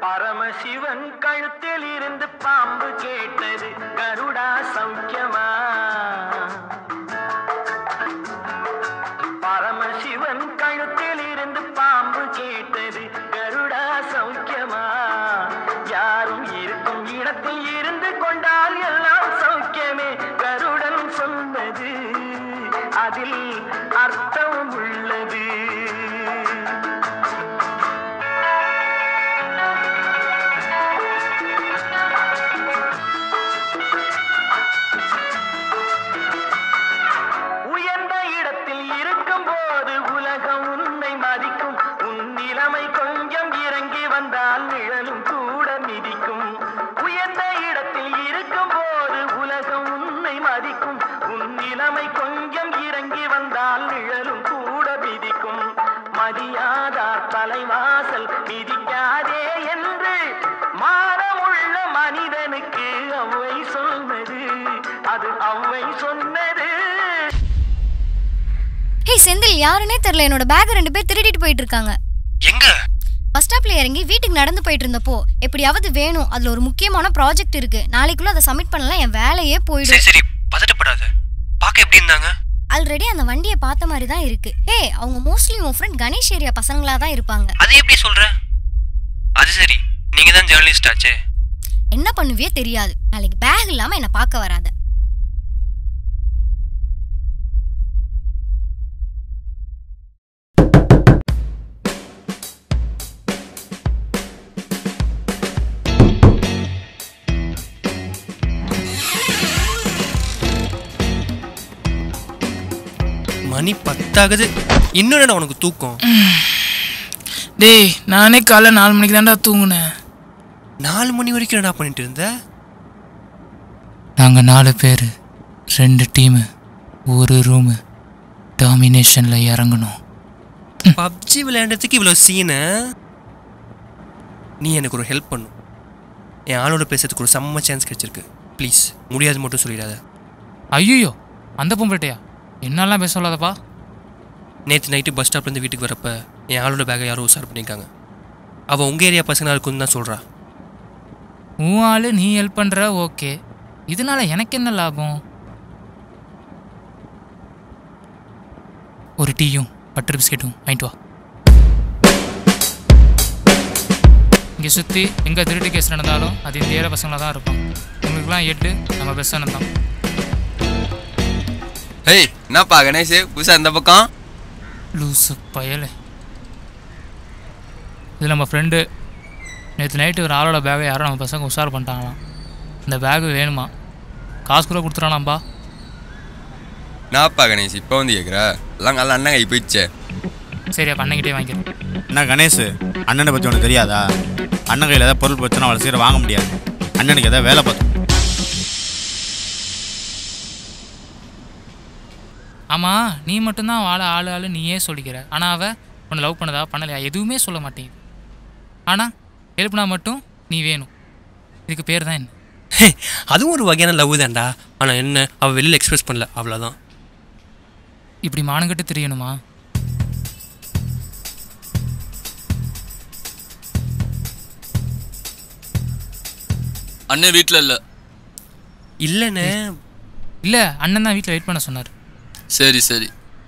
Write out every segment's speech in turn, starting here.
பரமசிவன் கழுத்தில் இருந்து பாம்பு கேட்டது கருடா சௌக்கியமா பரமசிவன் கழுத்தில் இருந்து பாம்பு கேட்டது கருடா சௌக்கியமா யாரும் இருக்கும் இடத்தில் இருந்து கொண்டால் எல்லாம் சௌக்கியமே கருடன் சொன்னது அதில் அர்த்தம் உள்ளது உயர்ந்த இடத்தில் இருக்கும் போது உலகம் உன்னை மதிக்கும் உன் நிலைமை கொஞ்சம் இறங்கி வந்தால் நிழலும் கூட மிதிக்கும் உயர்ந்த இடத்தில் இருக்கும் போது உலகம் உன்னை மதிக்கும் உன் நிலைமை கொஞ்சம் இறங்கி வந்தால் நிழலும் கூட மிதிக்கும் மதியாதார் தலைவாசல் மிதிக்காதே என்று மானமுள்ள மனிதனுக்கு அவ்வை சொன்னது அது அவ்வை சொன்னது ஹே செந்தில் யாருன்னே தெரியல என்னோட பேக் ரெண்டு பேர் திருடிட்டு போயிட்டு இருக்காங்க எங்க பஸ் ஸ்டாப்ல இறங்கி வீட்டுக்கு நடந்து போயிட்டு இருந்தப்போ எப்படியாவது வேணும் அதுல ஒரு முக்கியமான ப்ராஜெக்ட் இருக்கு நாளைக்குள்ள அதை சப்மிட் பண்ணலாம் என் வேலையே சரி போயிடும் சரி பதட்டப்படாத பார்க்க எப்படி இருந்தாங்க ஆல்ரெடி அந்த வண்டியை பார்த்த மாதிரி தான் இருக்கு ஹே அவங்க மோஸ்ட்லி உன் ஃப்ரெண்ட் கணேஷ் ஏரியா பசங்களா தான் இருப்பாங்க அது எப்படி சொல்ற அது சரி நீங்க தான் ஜேர்னலிஸ்ட் ஆச்சே என்ன பண்ணுவியே தெரியாது நாளைக்கு பேக் இல்லாம என்ன பார்க்க வராத மணி பத்தாகுது இன்னும் என்ன உனக்கு தூக்கம் டேய் நானே காலைல நாலு மணிக்கு தான்டா தூங்குனேன் நாலு மணி வரைக்கும் என்ன பண்ணிட்டு இருந்த நாங்கள் நாலு பேர் ரெண்டு டீமு ஒரு ரூமு டாமினேஷனில் இறங்கணும் பப்ஜி விளையாடுறதுக்கு இவ்வளோ சீனை நீ எனக்கு ஒரு ஹெல்ப் பண்ணும் என் ஆளோட பேசுறதுக்கு ஒரு செம்ம சான்ஸ் கிடைச்சிருக்கு ப்ளீஸ் முடியாது மட்டும் சொல்லிடாத ஐயோ அந்த பொம்பளைட்டையா என்னெல்லாம் பேச சொல்லாதப்பா நேற்று நைட்டு பஸ் ஸ்டாப்லேருந்து வீட்டுக்கு வரப்ப என் ஆளோட பேக்கை யாரோ உசார் பண்ணியிருக்காங்க அவள் உங்கள் ஏரியா பசங்களாக இருக்குன்னு தான் சொல்கிறா உன் ஆளு நீ ஹெல்ப் பண்ணுற ஓகே இதனால எனக்கு என்ன லாபம் ஒரு டீயும் பட்டர் பிஸ்கெட்டும் வாங்கிட்டு வா இங்கே சுற்றி எங்கே திருட்டு கேஸ் நடந்தாலும் அது இந்த ஏரியா பசங்களாக தான் இருக்கும் உங்களுக்குலாம் எட்டு நம்ம பெஸ்ட் அண்ணன் தான் ஹேய் என்னப்பா கணேஷ் புதுசா இந்த பக்கம் லூசு பயலே இது நம்ம ஃப்ரெண்டு நேற்று நைட்டு ஒரு ஆளோட பேக்கை யாரோ நம்ம பசங்க உஷார் பண்ணிட்டாங்களாம் இந்த பேகு வேணுமா காசு கூட கொடுத்துறானாம்பா என்னப்பா கணேஷ் இப்போ வந்து கேட்குற எல்லாம் நல்ல அண்ணன் கை போயிடுச்சே சரி அப்போ அண்ணங்கிட்டே வாங்கிக்கிறேன் என்ன கணேஷ் அண்ணனை பற்றி உனக்கு தெரியாதா அண்ணன் கையில் ஏதாவது பொருள் பிரச்சனை அவ்வளோ சீக்கிரம் வாங்க முடியாது அண்ணனுக்கு ஏதாவது வேலை பார்த்து ஆமாம் நீ மட்டும்தான் வாழ ஆளு ஆளு நீயே சொல்லிக்கிற ஆனால் அவள் உன்னை லவ் பண்ணதா பண்ணலையா எதுவுமே சொல்ல மாட்டேங்குது ஆனால் எழுப்புனா மட்டும் நீ வேணும் இதுக்கு பேர் தான் என்ன ஹே அதுவும் ஒரு வகையான லவ் தான்டா ஆனால் என்ன அவள் வெளியில் எக்ஸ்பிரஸ் பண்ணல அவ்வளோதான் இப்படி மானங்கிட்டு தெரியணுமா அண்ணன் வீட்டில் இல்லை இல்லைண்ணே இல்லை அண்ணன் தான் வீட்டில் வெயிட் பண்ண சொன்னார் சரி சரி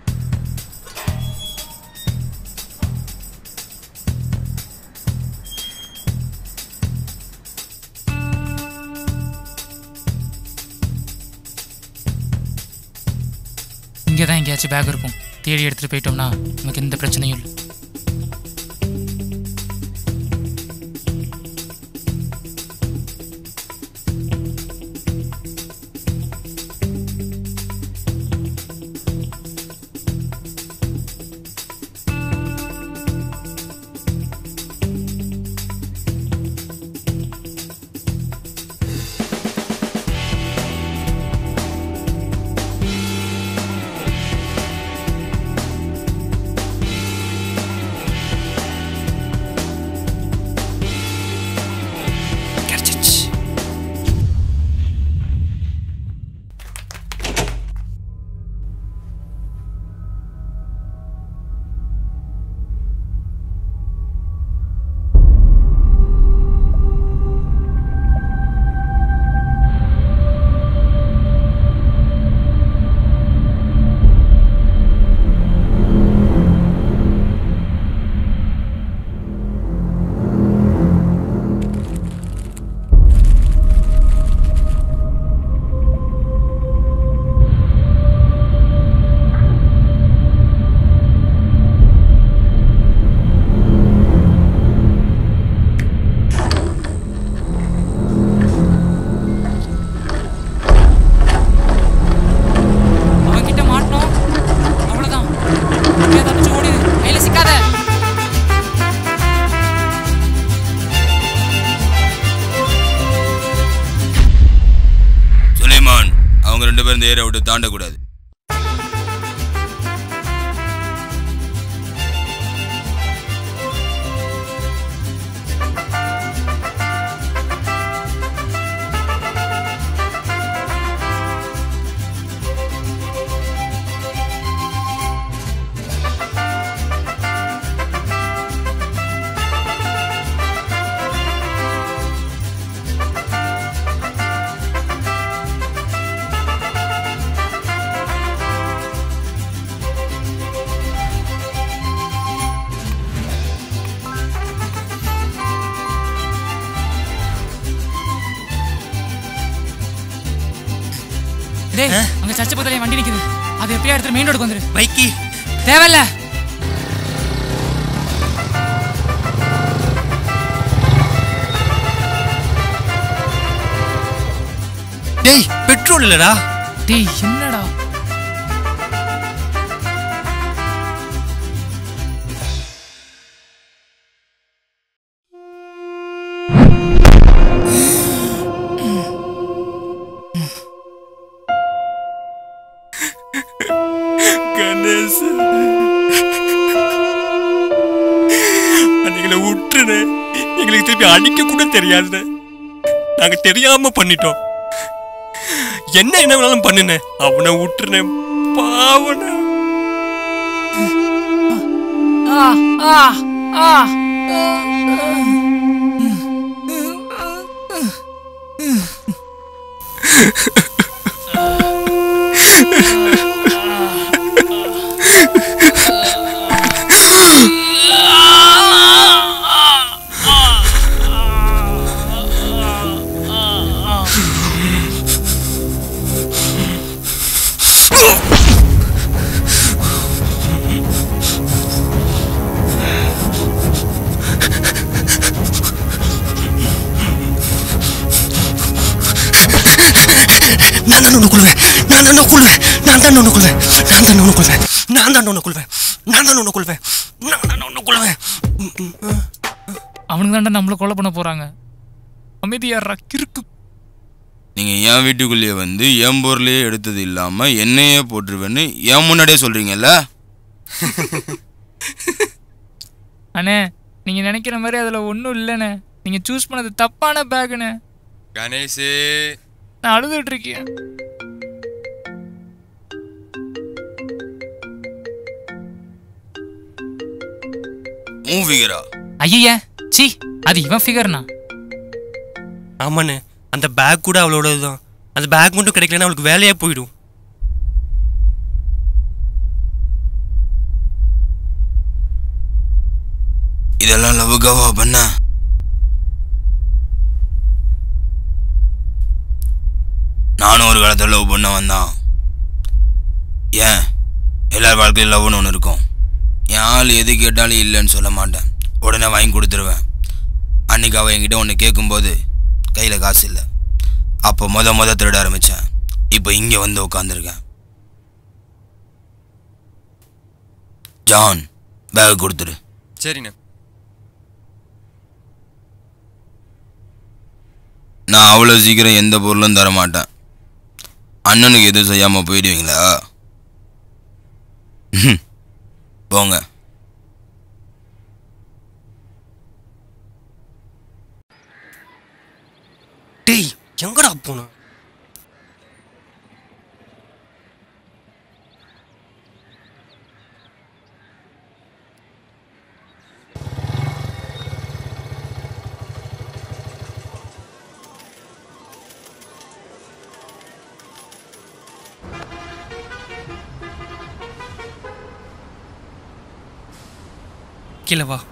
இங்கே தான் எங்கேயாச்சும் பேக் இருக்கும் தேடி எடுத்துகிட்டு போயிட்டோம்னா நமக்கு எந்த பிரச்சனையும் இல்லை தாண்டக்கூடாது டேய் அங்க சர்ச்சை பக்கத்துல என் வண்டி நிக்குது அது எப்படியா எடுத்து மெயின் ரோடுக்கு வந்துரு பைக்கி தேவையில்ல டேய் பெட்ரோல் இல்லடா டேய் என்னடா கணேஷ் அன்னைகளை விட்டுருனே எங்களுக்கு திருப்பி அடிக்க கூட தெரியாதுண்ணே நாங்க தெரியாம பண்ணிட்டோம் என்ன என்ன வேணாலும் பண்ணுனே அவனை விட்டுருனேன் பாவன ஆ ஆ ஆ நான் தான் ஒன்று கொள்வேன் நான் தான் கொள்வேன் நான் தான் ஒன்று கொள்வேன் நான் தான் ஒன்று கொள்வேன் நான் தான் ஒன்று கொள்வேன் நான் தான் ஒன்று கொள்வேன் நான் தான் ஒன்று கொள்வேன் அவனுக்கு தான்டா நம்மள கொலை பண்ண போறாங்க அமைதியாடுறா கிறுக்கு நீங்க என் வீட்டுக்குள்ளேயே வந்து என் பொருளையே எடுத்தது இல்லாம என்னையே போட்டுருவேன்னு என் முன்னாடியே சொல்றீங்கல்ல அண்ணே நீங்க நினைக்கிற மாதிரி அதுல ஒன்றும் இல்லைண்ணே நீங்க சூஸ் பண்ணது தப்பான பேக்குண்ணே கணேஷே நான் அழுதுட்டு இருக்கேன் உன் ஃபிகரா ஐயா சி அது இவன் ஃபிகர்னா ஆமாண்ணே அந்த பேக் கூட அவளோடது தான் அந்த பேக் மட்டும் கிடைக்கலன்னா அவளுக்கு வேலையாக போயிடும் இதெல்லாம் லவ்வுக்காவா பண்ண நானும் ஒரு காலத்தில் லவ் பண்ண வந்தான் ஏன் எல்லார் வாழ்க்கையும் லவ்னு ஒன்று இருக்கும் என் ஆள் எது கேட்டாலும் இல்லைன்னு சொல்ல மாட்டேன் உடனே வாங்கி கொடுத்துருவேன் அன்னைக்கு அவள் என்கிட்ட ஒன்று கேட்கும்போது கையில் காசு இல்லை அப்போ முத முத திருட ஆரம்பித்தேன் இப்போ இங்கே வந்து உட்காந்துருக்கேன் ஜான் பேக் கொடுத்துரு சரிண்ணே நான் அவ்வளோ சீக்கிரம் எந்த பொருளும் தர மாட்டேன் அண்ணனுக்கு எதுவும் செய்யாமல் போயிடுவீங்களா ம்ஹும். போங்க டேய் எங்கடா போன கீழே வா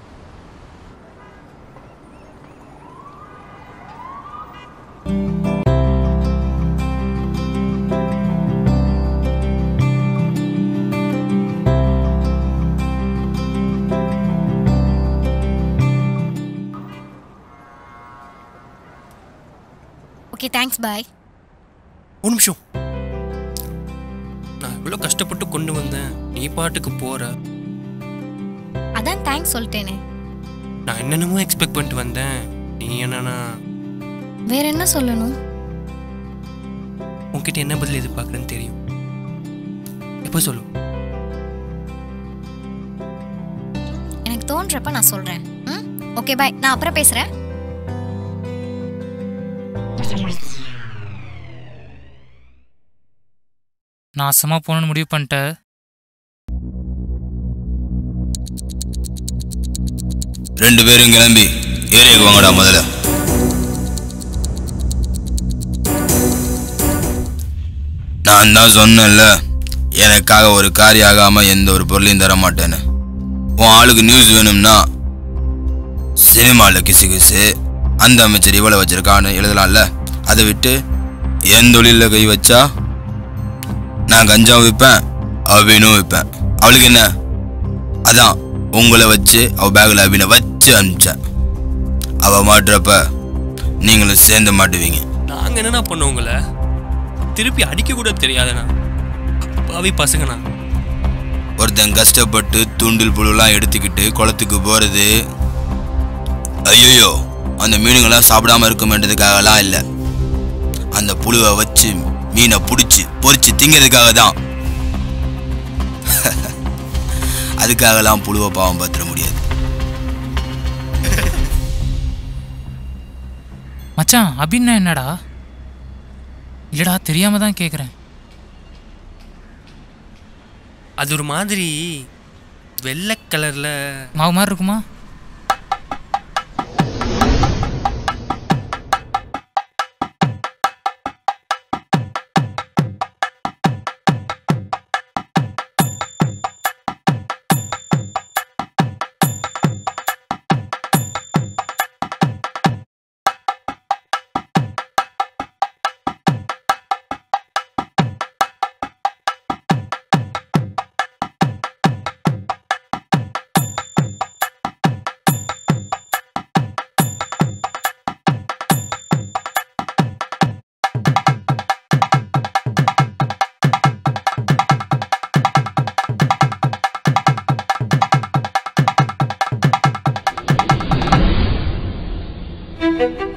ஓகே தேங்க்ஸ் பாய் ஒரு நிமிஷம் நான் இவ்வளோ கஷ்டப்பட்டு கொண்டு வந்தேன் நீ பாட்டுக்கு போற அதான் தேங்க்ஸ் சொல்லிட்டேனே நான் என்னென்னமோ எக்ஸ்பெக்ட் பண்ணிட்டு வந்தேன் நீ என்னன்னா வேற என்ன சொல்லணும் உன் உன்கிட்ட என்ன பதில் எதிர்பார்க்குறேன்னு தெரியும் எப்போ சொல்லு எனக்கு தோன்றப்ப நான் சொல்றேன் ம் ஓகே பாய் நான் அப்புறம் பேசுறேன் நாசமாக போகணுன்னு முடிவு பண்ணிட்ட ரெண்டு பேரும் கிளம்பி ஏரியாவுக்கு வாங்கடா முதல்ல நான் தான் சொன்னேன்ல எனக்காக ஒரு காரியம் ஆகாம எந்த ஒரு பொருளையும் தர மாட்டேன்னு உன் ஆளுக்கு நியூஸ் வேணும்னா சினிமாவில் கிசு கிசு அந்த அமைச்சர் இவ்வளோ வச்சிருக்கான்னு எழுதலாம்ல அதை விட்டு என் தொழிலில் கை வச்சா நான் கஞ்சாவும் விற்பேன் அபினும் விற்பேன் அவளுக்கு என்ன அதான் உங்களை வச்சு அவ பேக்கில் அபினை வச்சு அனுப்பிச்சேன் அவ மாட்டுறப்ப நீங்களும் சேர்ந்து மாட்டுவீங்க நாங்கள் என்னண்ணா பண்ணோம் உங்களை திருப்பி அடிக்க கூட தெரியாதுண்ணா பாவி பசங்கண்ணா ஒருத்தன் கஷ்டப்பட்டு தூண்டில் புழுலாம் எடுத்துக்கிட்டு குளத்துக்கு போறது ஐயோ அந்த மீனுங்களாம் சாப்பிடாம இருக்குமென்றதுக்காகலாம் இல்லை அந்த புழுவை வச்சு மீனை பிடிச்சி பொரிச்சு திங்கிறதுக்காக தான் அதுக்காகலாம் புழுவை பாவம் பார்த்துட முடியாது மச்சான் அப்படின்னா என்னடா இல்லடா தெரியாம தான் கேட்குறேன் அது ஒரு மாதிரி வெள்ளை கலரில் மாவு மாதிரி இருக்குமா Thank you.